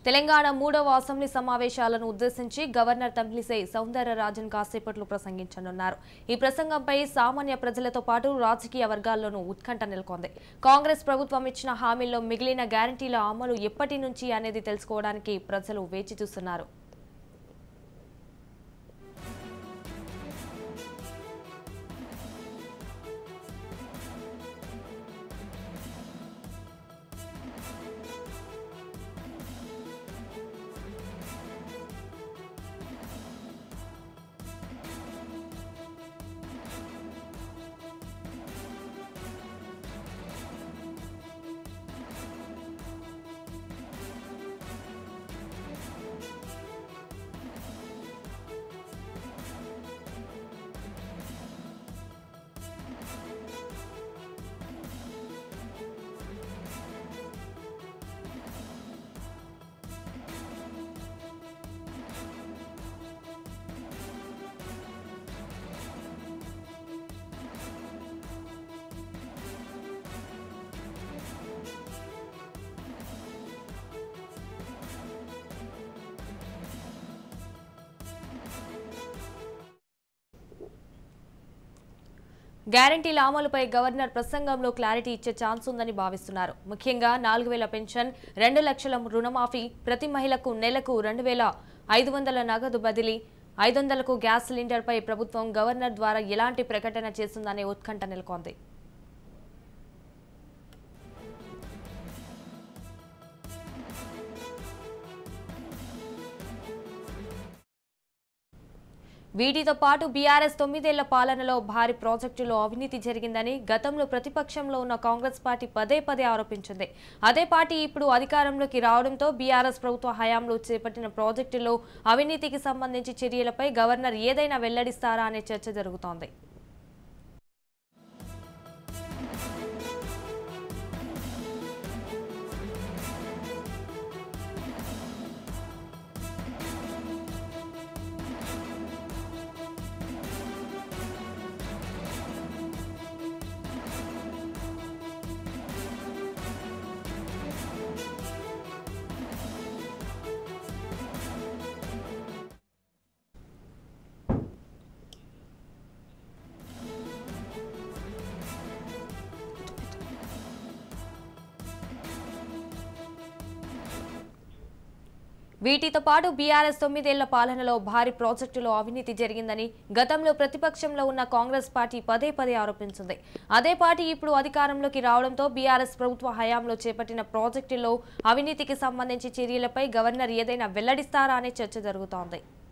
తెలంగాణ మూడవ అసెంబ్లీ సమావేశాలను ఉద్దేశించి గవర్నర్ తమిళిసై సౌందరరాజన్ కాసేపట్లో ప్రసంగించనున్నారు ఈ ప్రసంగంపై సామాన్య ప్రజలతో పాటు రాజకీయ వర్గాల్లోనూ ఉత్కంఠ నెలకొంది కాంగ్రెస్ ప్రభుత్వం ఇచ్చిన హామీల్లో మిగిలిన గ్యారంటీల అమలు ఎప్పటి నుంచి అనేది తెలుసుకోవడానికి ప్రజలు వేచి చూస్తున్నారు గ్యారంటీల అమలుపై గవర్నర్ ప్రసంగంలో క్లారిటీ ఇచ్చే ఛాన్స్ ఉందని భావిస్తున్నారు ముఖ్యంగా నాలుగు వేల పెన్షన్ రెండు లక్షల రుణమాఫీ ప్రతి మహిళకు నెలకు రెండు వేల ఐదు వందల నగదు బదిలీ ఐదు వందలకు గ్యాస్ సిలిండర్పై ప్రభుత్వం గవర్నర్ ద్వారా ఎలాంటి ప్రకటన చేస్తుందనే ఉత్కంఠ నెలకొంది వీటితో పాటు బీఆర్ఎస్ తొమ్మిదేళ్ల పాలనలో భారీ ప్రాజెక్టులో అవినీతి జరిగిందని గతంలో ప్రతిపక్షంలో ఉన్న కాంగ్రెస్ పార్టీ పదే పదే ఆరోపించింది అదే పార్టీ ఇప్పుడు అధికారంలోకి రావడంతో బీఆర్ఎస్ ప్రభుత్వ హయాంలో చేపట్టిన ప్రాజెక్టులో అవినీతికి సంబంధించి చర్యలపై గవర్నర్ ఏదైనా వెల్లడిస్తారా అనే చర్చ జరుగుతోంది వీటితో పాటు బీఆర్ఎస్ తొమ్మిదేళ్ల పాలనలో భారీ ప్రాజెక్టులో అవినీతి జరిగిందని గతంలో ప్రతిపక్షంలో ఉన్న కాంగ్రెస్ పార్టీ పదే పదే ఆరోపించింది అదే పార్టీ ఇప్పుడు అధికారంలోకి రావడంతో బీఆర్ఎస్ ప్రభుత్వ హయాంలో చేపట్టిన ప్రాజెక్టులో అవినీతికి సంబంధించి చర్యలపై గవర్నర్ ఏదైనా వెల్లడిస్తారా అనే చర్చ జరుగుతోంది